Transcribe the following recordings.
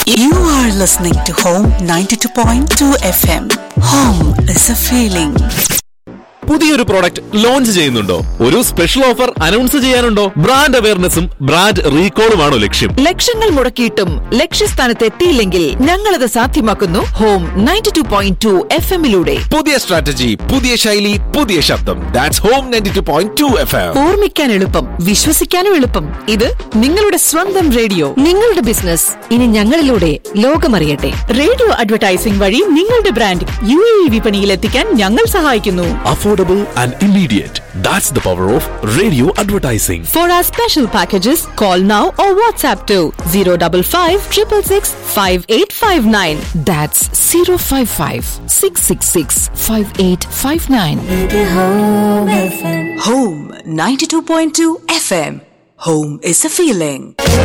You are listening to Home 92.2 FM. Home is a feeling. പുതിയൊരു product launch ചെയ്യുന്നുണ്ടോ ഒരു special offer announce ചെയ്യാനുണ്ടോ brand അവയർനെസ്സും brand റീകോളുമാണോ ലക്ഷ്യം ലക്ഷങ്ങൾ മുടക്കിയിട്ടും ലക്ഷ്യസ്ഥാനത്ത് എത്തിയില്ലെങ്കിൽ ഞങ്ങളത് സാധ്യമാക്കുന്നു home ninety two point two F എമ്മിലൂടെ പുതിയ സ്ട്രാറ്റജി പുതിയ ശൈലി പുതിയ ശബ്ദം that's home ninety two point two F M ഓർമ്മിക്കാൻ എളുപ്പം വിശ്വസിക്കാനും എളുപ്പം ഇത് നിങ്ങളുടെ സ്വന്തം റേഡിയോ നിങ്ങളുടെ ബിസിനസ് ഇനി ഞങ്ങളിലൂടെ ലോകമറിയട്ടെ റേഡിയോ അഡ്വർടൈസിംഗ് വഴി നിങ്ങളുടെ ബ്രാൻഡ് യു എ വിപണിയിൽ എത്തിക്കാൻ ഞങ്ങൾ സഹായിക്കുന്നു affordable and immediate that's the power of radio advertising for our special packages call now or WhatsApp two zero double five triple six five eight five nine that's zero five five six six six five eight five nine Home 92.2 FM. Home is a feeling.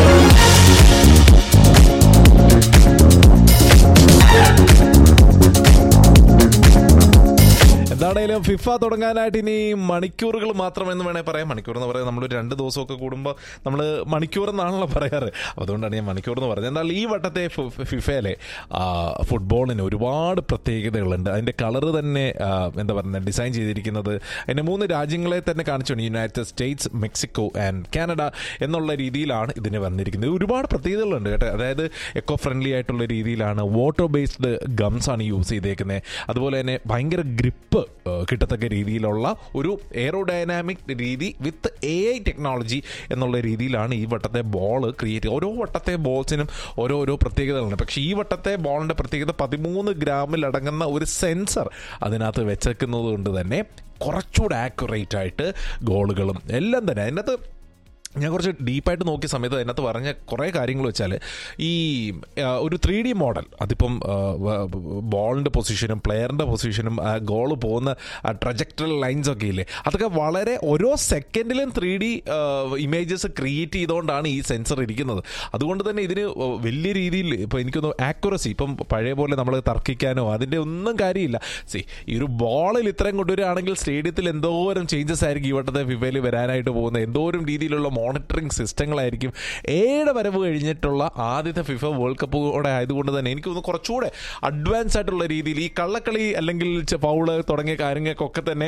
എന്താണേലും FIFA തുടങ്ങാനായിട്ട് ഇനി മണിക്കൂറുകൾ മാത്രമെന്ന് വേണേൽ പറയാം മണിക്കൂർ എന്ന് പറയാം നമ്മൾ രണ്ട് ദിവസമൊക്കെ കൂടുമ്പോൾ നമ്മൾ മണിക്കൂർ എന്നാണല്ലോ പറയാറ് അതുകൊണ്ടാണ് ഞാൻ മണിക്കൂർ എന്ന് പറഞ്ഞത് എന്നാൽ ഈ വട്ടത്തെ ഫി- ഫിഫയിലെ ആ, ഫുട്ബോളിന് ഒരുപാട് പ്രത്യേകതകളുണ്ട് അതിൻ്റെ കളറ് തന്നെ ആ, എന്താ പറയുക ഡിസൈൻ ചെയ്തിരിക്കുന്നത് അതിൻ്റെ മൂന്ന് രാജ്യങ്ങളെ തന്നെ കാണിച്ചുകൊണ്ട് United States Mexico and Canada എന്നുള്ള രീതിയിലാണ് ഇതിന് വന്നിരിക്കുന്നത് ഒരുപാട് പ്രത്യേകതകളുണ്ട് കേട്ടോ അതായത് എക്കോ ഫ്രണ്ട്ലി ആയിട്ടുള്ള രീതിയിലാണ് വാട്ടർ ബേസ്ഡ് ഗംസ് ആണ് യൂസ് ചെയ്തേക്കുന്നത് അതുപോലെ തന്നെ ഭയങ്കര ഗ്രിപ്പ് കിട്ടത്തക്ക രീതിയിലുള്ള ഒരു എയറോഡൈനാമിക് രീതി വിത്ത് എ ഐ ടെക്നോളജി എന്നുള്ള രീതിയിലാണ് ഈ വട്ടത്തെ ബോൾ ക്രിയേറ്റ് ഓരോ വട്ടത്തെ ബോൾസിനും ഓരോരോ പ്രത്യേകതകളുണ്ട് പക്ഷേ ഈ വട്ടത്തെ ബോളിൻ്റെ പ്രത്യേകത പതിമൂന്ന് ഗ്രാമിൽ അടങ്ങുന്ന ഒരു സെൻസർ അതിനകത്ത് വെച്ചേക്കുന്നത് കൊണ്ട് തന്നെ കുറച്ചുകൂടെ ആക്യുറേറ്റ് ആയിട്ട് ഗോളുകളും എല്ലാം തന്നെ അതിനകത്ത് ഞാൻ കുറച്ച് ഡീപ്പായിട്ട് നോക്കിയ സമയത്ത് അതിനകത്ത് പറഞ്ഞ കുറേ കാര്യങ്ങൾ വെച്ചാൽ ഈ ആ, ഒരു ത്രീ ഡി മോഡൽ അതിപ്പം ബോളിൻ്റെ പൊസിഷനും പ്ലെയറിൻ്റെ പൊസിഷനും ഗോൾ പോകുന്ന ട്രജക്ടറൽ ലൈൻസ് ഒക്കെ ഇല്ലേ അതൊക്കെ വളരെ ഓരോ സെക്കൻഡിലും ത്രീ ഡി ഇമേജസ് ക്രിയേറ്റ് ചെയ്തുകൊണ്ടാണ് ഈ സെൻസർ ഇരിക്കുന്നത് അതുകൊണ്ട് തന്നെ ഇതിന് വലിയ രീതിയിൽ ഇപ്പോൾ എനിക്കൊന്ന് ആക്യുറസി ഇപ്പം പഴയ പോലെ നമ്മൾ തർക്കിക്കാനോ അതിൻ്റെ ഒന്നും കാര്യമില്ല സി ഈ ഒരു ബോളിൽ ഇത്രയും കൊണ്ടുവരികയാണെങ്കിൽ സ്റ്റേഡിയത്തിൽ എന്തോരം ചേഞ്ചസ് ആയിരിക്കും ഈ വട്ടത്തെ ഫിഫയിൽ വരാനായിട്ട് പോകുന്നത് എന്തോരം രീതിയിലുള്ള മോണിറ്ററിംഗ് സിസ്റ്റങ്ങളായിരിക്കും ഏടെ വരവ് കഴിഞ്ഞിട്ടുള്ള ആദ്യത്തെ ഫിഫ വേൾഡ് കപ്പ് കൂടെ ആയതുകൊണ്ട് തന്നെ എനിക്ക് തോന്നുന്നു കുറച്ചുകൂടെ അഡ്വാൻസ് ആയിട്ടുള്ള രീതിയിൽ ഈ കള്ളക്കളി അല്ലെങ്കിൽ ചെ- ഫൗള് തുടങ്ങിയ കാര്യങ്ങൾക്കൊക്കെ തന്നെ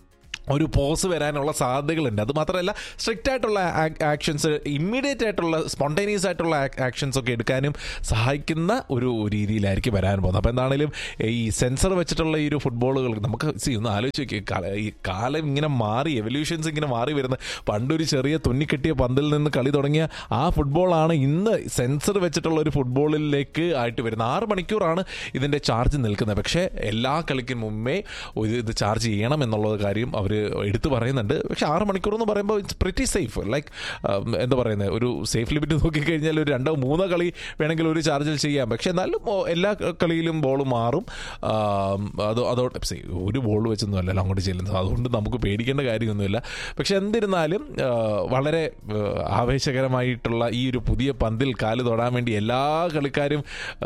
ഒരു പോസ് വരാനുള്ള സാധ്യതകളുണ്ട് അത് മാത്രമല്ല സ്ട്രിക്റ്റ് ആയിട്ടുള്ള ആക്ഷൻസ് ഇമ്മീഡിയറ്റ് ആയിട്ടുള്ള സ്പോണ്ടേനിയസ് ആയിട്ടുള്ള ആക്ഷൻസ് ഒക്കെ എടുക്കാനും സഹായിക്കുന്ന ഒരു രീതിയിലായിരിക്കും വരാൻ പോകുന്നത് അപ്പോൾ എന്താണെങ്കിലും ഈ സെൻസർ വെച്ചിട്ടുള്ള ഈ ഒരു ഫുട്ബോളുകൾ നമുക്ക് സി ഒന്ന് ആലോചിച്ച് നോക്കി ഈ കാലം ഇങ്ങനെ മാറി എവല്യൂഷൻസ് ഇങ്ങനെ മാറി വരുന്നത് പണ്ടൊരു ചെറിയ തുന്നിക്കെട്ടിയ പന്തിൽ നിന്ന് കളി തുടങ്ങിയ ആ ഫുട്ബോളാണ് ഇന്ന് സെൻസർ വെച്ചിട്ടുള്ള ഒരു ഫുട്ബോളിലേക്ക് ആയിട്ട് വരുന്നത് ആറ് മണിക്കൂറാണ് ഇതിൻ്റെ ചാർജ് നിൽക്കുന്നത് പക്ഷേ എല്ലാ കളിക്കും മുമ്പേ ഒരു ഇത് ചാർജ് ചെയ്യണം എന്നുള്ള കാര്യം അവർ എടുത്തു പറയുന്നുണ്ട് പക്ഷേ ആറ് മണിക്കൂർ എന്ന് പറയുമ്പോൾ ഇറ്റ്സ് പ്രിറ്റി സേഫ് ലൈക്ക് എന്താ പറയുന്നത് ഒരു സേഫ് ലിമിറ്റ് നോക്കിക്കഴിഞ്ഞാൽ ഒരു രണ്ടോ മൂന്നോ കളി വേണമെങ്കിൽ ഒരു ചാർജിൽ ചെയ്യാം പക്ഷേ എന്നാലും ഓ, എല്ലാ കളിയിലും ബോൾ മാറും ആം, അത് അതോടെ see, ഒരു ബോൾ വെച്ചൊന്നും അല്ലല്ലോ അങ്ങോട്ട് ചെല്ലുന്നത് അതുകൊണ്ട് നമുക്ക് പേടിക്കേണ്ട കാര്യമൊന്നുമില്ല പക്ഷെ എന്നിരുന്നാലും ആ, വളരെ ആ, ആവേശകരമായിട്ടുള്ള ഈ ഒരു പുതിയ പന്തിൽ കാല് തൊടാൻ വേണ്ടി എല്ലാ കളിക്കാരും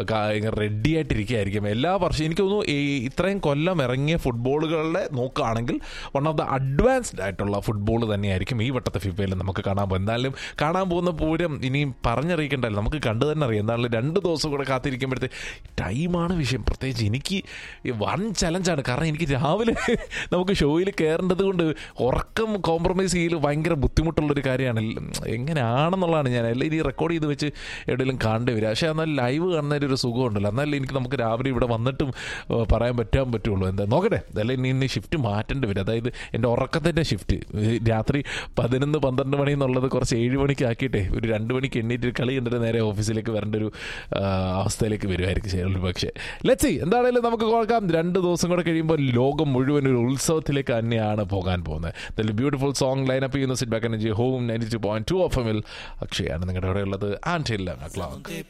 റെഡി ആയിട്ടിരിക്കുകയായിരിക്കും എല്ലാ വർഷവും എനിക്ക് തോന്നുന്നു ഈ ഇത്രയും കൊല്ലം ഇറങ്ങിയ ഫുട്ബോളുകളുടെ നോക്കുകയാണെങ്കിൽ വൺ ഓഫ് ദ അഡ്വാൻസ്ഡ് ആയിട്ടുള്ള ഫുട്ബോൾ തന്നെയായിരിക്കും ഈ വട്ടത്തെ ഫിഫയിൽ നമുക്ക് കാണാൻ പോകും എന്തായാലും കാണാൻ പോകുന്ന പൂരം ഇനിയും പറഞ്ഞറിയിക്കണ്ടല്ലോ നമുക്ക് കണ്ടു തന്നെ അറിയാം എന്തായാലും രണ്ട് ദിവസം കൂടെ കാത്തിരിക്കുമ്പോഴത്തെ ടൈമാണ് വിഷയം പ്രത്യേകിച്ച് എനിക്ക് വൺ ചലഞ്ചാണ് കാരണം എനിക്ക് രാവിലെ നമുക്ക് ഷോയിൽ കയറേണ്ടത് കൊണ്ട് ഉറക്കം കോംപ്രമൈസ് ചെയ്യൽ ഭയങ്കര ബുദ്ധിമുട്ടുള്ളൊരു കാര്യമാണ് എങ്ങനെയാണെന്നുള്ളതാണ് ഞാൻ എല്ലാം ഇനി റെക്കോർഡ് ചെയ്ത് വെച്ച് എവിടെയെങ്കിലും കാണേണ്ടി വരിക പക്ഷേ എന്നാൽ ലൈവ് കാണുന്നതിന് ഒരു സുഖമുണ്ടല്ലോ എന്നാലും എനിക്ക് നമുക്ക് രാവിലെ ഇവിടെ വന്നിട്ടും ഏഹ്, പറയാൻ പറ്റാൻ പറ്റുള്ളൂ എന്താ നോക്കട്ടെ അതല്ല ഇനി ഇനി ഷിഫ്റ്റ് മാറ്റേണ്ടി വരും അതായത് എൻ്റെ ഉറക്കത്തിൻ്റെ ഷിഫ്റ്റ് രാത്രി പതിനൊന്ന് പന്ത്രണ്ട് മണി എന്നുള്ളത് കുറച്ച് ഏഴ് മണിക്ക് ആക്കിയിട്ടേ ഒരു രണ്ട് മണിക്ക് എണ്ണീറ്റ് കളി കണ്ടിട്ട് നേരെ ഓഫീസിലേക്ക് വരേണ്ട ഒരു ആ, അവസ്ഥയിലേക്ക് വരുമായിരിക്കും ശരി പക്ഷേ ലെറ്റ്സി എന്താണെങ്കിലും നമുക്ക് കേൾക്കാം രണ്ട് ദിവസം കൂടെ കഴിയുമ്പോൾ ലോകം മുഴുവൻ ഒരു ഉത്സവത്തിലേക്ക് തന്നെയാണ് പോകാൻ പോകുന്നത് ബ്യൂട്ടിഫുൾ സോങ് ലൈനപ്പ് ചെയ്യുന്ന sit back energy home ninety two point two F എമ്മിൽ അക്ഷയാണ് നിങ്ങളുടെ ഇവിടെ ഉള്ളത് ആൻഡ് ക്ലോക്ക്